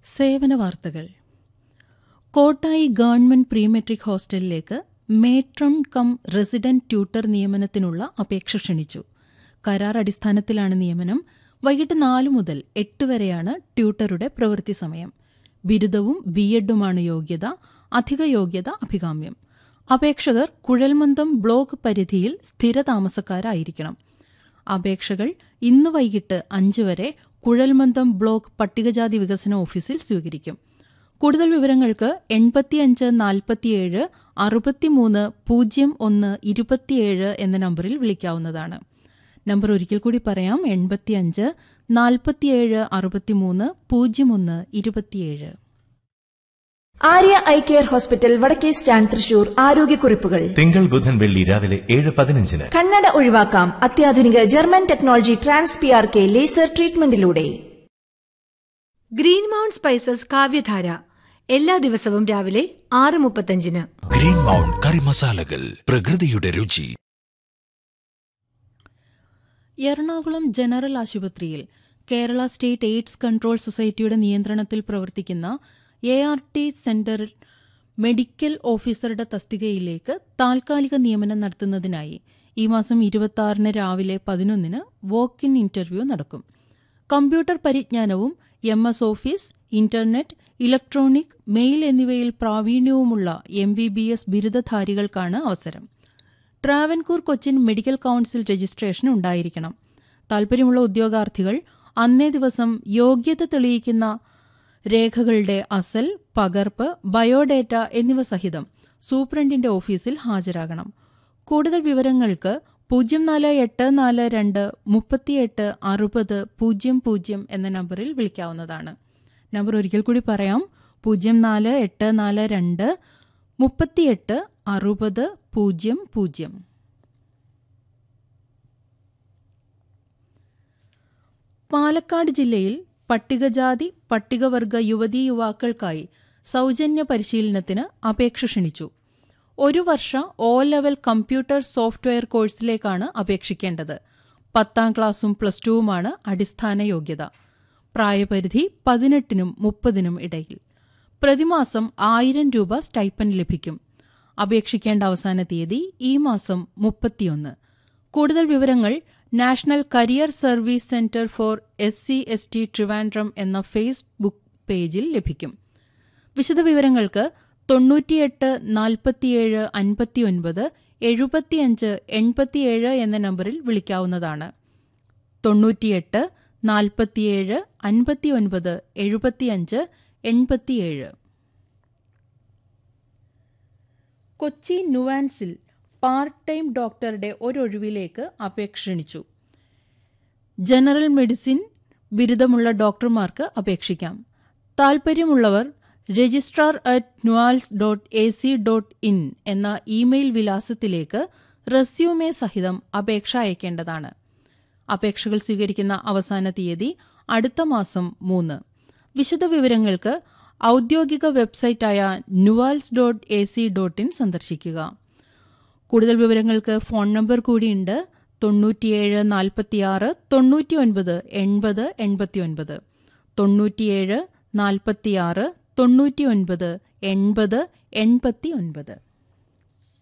സേവന വാർത്തകൾ Kottayi government pre matric ഹോസ്റ്റലിലേക്ക് മേട്രം കം റെസിഡന്റ് ട്യൂട്ടർ നിയമനത്തിനുള്ള അപേക്ഷ ക്ഷണിച്ചു കരാർ അടിസ്ഥാനത്തിലാണ് നിയമനം വൈകിട്ട് നാലു മുതൽ എട്ട് വരെയാണ് ട്യൂട്ടറുടെ പ്രവൃത്തി സമയം ബിരുദവും ബി എഡുമാണ് യോഗ്യത അധിക യോഗ്യത അഭികാമ്യം അപേക്ഷകർ കുഴൽമന്ദം ബ്ലോക്ക് പരിധിയിൽ സ്ഥിരതാമസക്കാരായിരിക്കണം അപേക്ഷകൾ ഇന്ന് വൈകിട്ട് അഞ്ച് വരെ കുഴൽമന്ദം ബ്ലോക്ക് പട്ടികജാതി വികസന ഓഫീസിൽ സ്വീകരിക്കും കൂടുതൽ വിവരങ്ങൾക്ക് എൺപത്തിയഞ്ച് നാൽപ്പത്തിയേഴ് അറുപത്തിമൂന്ന് പൂജ്യം ഒന്ന് ഇരുപത്തിയേഴ് എന്ന നമ്പറിൽ വിളിക്കാവുന്നതാണ് നമ്പർ ഒരിക്കൽ കൂടി പറയാം എൺപത്തിയഞ്ച് നാൽപ്പത്തിയേഴ് അറുപത്തിമൂന്ന് പൂജ്യം ഒന്ന് ഇരുപത്തിയേഴ് ആര്യ ഐ കെയർ ഹോസ്പിറ്റൽ വടക്കേ സ്റ്റാൻഡ് തൃശൂർ ആരോഗ്യക്കുറിപ്പുകൾ തിങ്കൾ ബുധൻ വെള്ളി രാവിലെ ഏഴ് പതിനഞ്ചിന് കണ്ണട ഒഴിവാക്കാം അത്യാധുനിക German technology trans P R K laser ട്രീറ്റ്മെന്റിലൂടെ ഗ്രീൻ മൗണ്ട് സ്പൈസസ് കാവ്യധാര എല്ലാ ദിവസവും രാവിലെ ആറ് മുപ്പത്തഞ്ചിന് ഗ്രീൻ മൗണ്ട് കറി മസാലകൾ പ്രകൃതിയുടെ രുചി എറണാകുളം ജനറൽ ആശുപത്രിയിൽ കേരള സ്റ്റേറ്റ് എയ്ഡ്സ് കൺട്രോൾ സൊസൈറ്റിയുടെ നിയന്ത്രണത്തിൽ പ്രവർത്തിക്കുന്ന എ ആർ ടി സെന്ററിൽ മെഡിക്കൽ ഓഫീസറുടെ തസ്തികയിലേക്ക് താൽക്കാലിക നിയമനം നടത്തുന്നതിനായി ഈ മാസം ഇരുപത്തിയാറിന് രാവിലെ പതിനൊന്നിന് വോക്ക് ഇൻ ഇന്റർവ്യൂ നടക്കും കമ്പ്യൂട്ടർ പരിജ്ഞാനവും M S office internet electronic mail എന്നിവയിൽ പ്രാവീണ്യവുമുള്ള എം ബി ബി എസ് ബിരുദധാരികൾക്കാണ് അവസരം Travancore Cochin medical council registration ഉണ്ടായിരിക്കണം താൽപ്പര്യമുള്ള ഉദ്യോഗാർത്ഥികൾ അന്നേ ദിവസം യോഗ്യത തെളിയിക്കുന്ന രേഖകളുടെ അസൽ പകർപ്പ് ബയോഡേറ്റ എന്നിവ സഹിതം സൂപ്രണ്ടിന്റെ ഓഫീസിൽ ഹാജരാകണം കൂടുതൽ വിവരങ്ങൾക്ക് പൂജ്യം നാല് എട്ട് നാല് രണ്ട് മുപ്പത്തിയെട്ട് അറുപത് പൂജ്യം പൂജ്യം എന്ന നമ്പറിൽ വിളിക്കാവുന്നതാണ് നമ്പർ ഒരിക്കൽ കൂടി പറയാം പൂജ്യം നാല് എട്ട് നാല് രണ്ട് മുപ്പത്തിയെട്ട് അറുപത് പൂജ്യം പൂജ്യം പാലക്കാട് ജില്ലയിൽ പട്ടികജാതി പട്ടികവർഗ യുവതീ യുവാക്കൾക്കായി സൗജന്യ പരിശീലനത്തിന് അപേക്ഷ ക്ഷണിച്ചു ഒരു വർഷ ഒ ലെവൽ കമ്പ്യൂട്ടർ സോഫ്റ്റ്വെയർ കോഴ്സിലേക്കാണ് അപേക്ഷിക്കേണ്ടത് പത്താം ക്ലാസും പ്ലസ് ടുവുമാണ് അടിസ്ഥാന യോഗ്യത പ്രായപരിധി പതിനെട്ടിനും മുപ്പതിനും ഇടയിൽ പ്രതിമാസം ആയിരം രൂപ സ്റ്റൈപ്പൻ ലഭിക്കും അപേക്ഷിക്കേണ്ട അവസാന തീയതി ഈ മാസം മുപ്പത്തിയൊന്ന് കൂടുതൽ വിവരങ്ങൾ national career service centre for S C S T Trivandrum എന്ന ഫേസ്ബുക്ക് പേജിൽ ലഭിക്കും വിശദവിവരങ്ങൾക്ക് തൊണ്ണൂറ്റിയെട്ട് നാൽപ്പത്തിയേഴ് അൻപത്തിയൊൻപത് എഴുപത്തിയഞ്ച് എൺപത്തിയേഴ് എന്ന നമ്പറിൽ വിളിക്കാവുന്നതാണ് തൊണ്ണൂറ്റിയെട്ട് നാൽപ്പത്തിയേഴ് അൻപത്തിയൊൻപത് എഴുപത്തിയഞ്ച് എൺപത്തിയേഴ് കൊച്ചി നുവാൻസിൽ പാർട്ട് ടൈം ഡോക്ടറുടെ ഒരൊഴിവിലേക്ക് അപേക്ഷ ക്ഷണിച്ചു ജനറൽ മെഡിസിൻ ബിരുദമുള്ള ഡോക്ടർമാർക്ക് അപേക്ഷിക്കാം താൽപ്പര്യമുള്ളവർ registrar at NUALS dot A C dot in എന്ന ഇമെയിൽ വിലാസത്തിലേക്ക് റെസ്യൂമെ സഹിതം അപേക്ഷ അയക്കേണ്ടതാണ് അപേക്ഷകൾ സ്വീകരിക്കുന്ന അവസാന തീയതി അടുത്ത മാസം മൂന്ന് വിശദവിവരങ്ങൾക്ക് ഔദ്യോഗിക വെബ്സൈറ്റായ NUALS dot A C dot in സന്ദർശിക്കുക കൂടുതൽ വിവരങ്ങൾക്ക് ഫോൺ നമ്പർ കൂടിയുണ്ട് തൊണ്ണൂറ്റിയേഴ് നാൽപ്പത്തിയാറ് തൊണ്ണൂറ്റി ഒൻപത് എൺപത് എൺപത്തിയൊൻപത് തൊണ്ണൂറ്റിയേഴ് നാൽപ്പത്തിയാറ് തൊണ്ണൂറ്റി ഒൻപത് എൺപത് എൺപത്തി ഒൻപത്